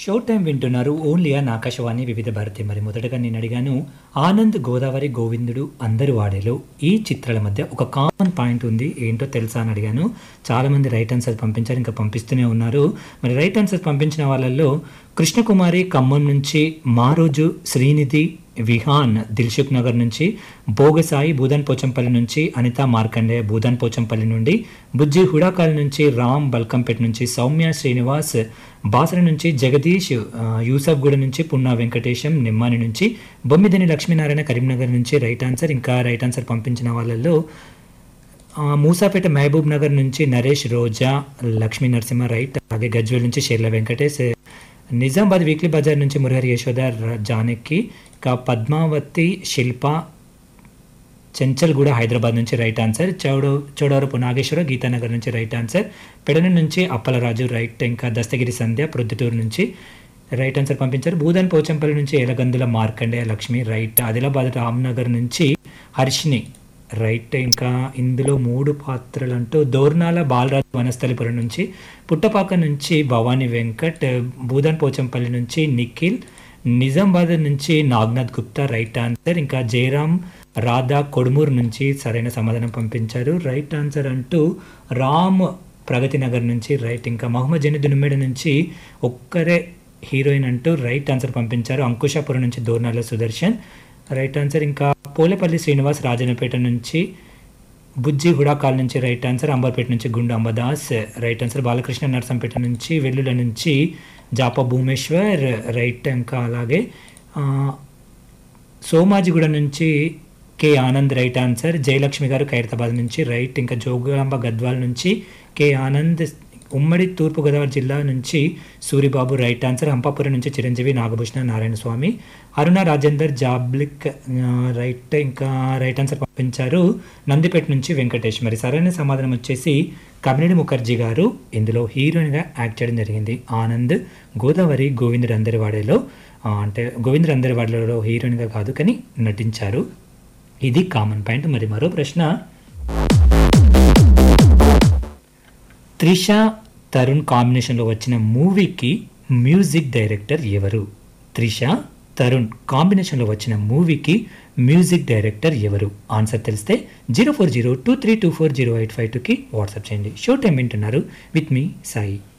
show time వింటున్నారు only on Akashvani Vividh Bharati మరి మొదటగా నేను అడిగాను ఆనంద్ గోదావరి గోవిందుడు అందరు వాడేలో ఈ చిత్రాల మధ్య ఒక కామన్ పాయింట్ ఉంది ఏంటో తెలుసా అని అడిగాను చాలామంది రైట్ ఆన్సర్ పంపించారు ఇంకా పంపిస్తూనే ఉన్నారు మరి రైట్ ఆన్సర్ పంపించిన వాళ్ళల్లో కృష్ణకుమారి ఖమ్మం నుంచి మారోజు శ్రీనిధి విహాన్ దిల్సుఖ్ నగర్ నుంచి భోగసాయి భూదన్ పోచంపల్లి నుంచి అనిత మార్కండే భూదన్ పోచంపల్లి నుండి బుజ్జి హుడాకాల్ నుంచి రామ్ బల్కంపేట్ నుంచి సౌమ్య శ్రీనివాస్ బాసర నుంచి జగదీష్ ఆ, యూసఫ్గూడ నుంచి పున్నా వెంకటేశం నిమ్మాని నుంచి బొమ్మిదిని లక్ష్మీనారాయణ కరీంనగర్ నుంచి రైట్ ఆన్సర్ ఇంకా రైట్ ఆన్సర్ పంపించిన వాళ్ళల్లో ఆ, మూసాపేట మహబూబ్ నగర్ నుంచి నరేష్ రోజా లక్ష్మీ నరసింహ రైట్ అలాగే గజ్వేల్ నుంచి షేర్ల వెంకటేష్ నిజామాబాద్ వీక్లీ బజార్ నుంచి మురహరి యశోద ర- జానకి ఇంకా పద్మావతి శిల్ప చెంచల్గూడ హైదరాబాద్ నుంచి రైట్ ఆన్సర్ చౌడ చౌడవరపు నాగేశ్వర గీతానగర్ నుంచి రైట్ ఆన్సర్ పెడన నుంచి అప్పలరాజు రైట్ ఇంకా దస్తగిరి సంధ్య ప్రొద్దుటూరు నుంచి రైట్ ఆన్సర్ పంపించారు భూదాన్ పోచంపల్లి నుంచి ఎలగందుల మార్కండేయ లక్ష్మి రైట్ ఆదిలాబాద్ రామ్నగర్ నుంచి హర్షిని రైట్ ఇంకా ఇందులో మూడు పాత్రలు అంటూ దోర్నాల బాలరాజు వనస్థలిపురం నుంచి పుట్టపాక నుంచి భవానీ వెంకట్ భూదాన్ పోచంపల్లి నుంచి నిఖిల్ నిజామాబాద్ నుంచి నాగ్నాథ్ గుప్తా రైట్ ఆన్సర్ ఇంకా జయరాం రాధా కొడుమూరు నుంచి సరైన సమాధానం పంపించారు రైట్ ఆన్సర్ అంటూ రామ్ ప్రగతి నగర్ నుంచి రైట్ ఇంకా మహమ్మద్ జని దునిమేడ నుంచి ఒక్కరే హీరోయిన్ అంటూ రైట్ ఆన్సర్ పంపించారు అంకుశాపురం నుంచి దోర్నాల సుదర్శన్ రైట్ ఆన్సర్ ఇంకా పోలేపల్లి శ్రీనివాస్ రాజనపేట నుంచి బుజ్జి హుడాకాల్ నుంచి రైట్ ఆన్సర్ అంబర్పేట నుంచి గుండు అంబదాస్ రైట్ ఆన్సర్ బాలకృష్ణ నర్సంపేట నుంచి వెల్లుల నుంచి జాప భూమేశ్వర్ రైట్ ఇంకా అలాగే ఆ, సోమాజిగూడ నుంచి K Anand right answer Jayalakshmi గారు ఖైరతాబాద్ నుంచి రైట్ ఇంకా జోగులాంబ గద్వాల్ నుంచి కె ఆనంద్ ఉమ్మడి తూర్పుగోదావరి జిల్లా నుంచి సూరిబాబు రైట్ ఆన్సర్ హంపాపురం నుంచి చిరంజీవి నాగభూషణ నారాయణ స్వామి అరుణ రాజేందర్ జాబ్లిక్ ఆ, రైట్ ఇంకా రైట్ ఆన్సర్ పంపించారు నందిపేట నుంచి వెంకటేష్ మరి సరైన సమాధానం వచ్చేసి కమినేని ముఖర్జీ గారు ఇందులో హీరోయిన్గా యాక్ట్ చేయడం జరిగింది ఆనంద్ గోదావరి గోవిందుడు అందరివాడేలో ఆ, అంటే గోవిందుడు అందరివాడలో హీరోయిన్గా కాదు కానీ నటించారు ఇది కామన్ పాయింట్ మరి మరో ప్రశ్న త్రిష తరుణ్ కాంబినేషన్లో వచ్చిన మూవీకి మ్యూజిక్ డైరెక్టర్ ఎవరు త్రిష తరుణ్ కాంబినేషన్లో వచ్చిన మూవీకి మ్యూజిక్ డైరెక్టర్ ఎవరు ఆన్సర్ తెలిస్తే zero four zero two three two four zero eight five టూకి వాట్సాప్ చేయండి షో టైం వింటున్నారు విత్ మీ సాయి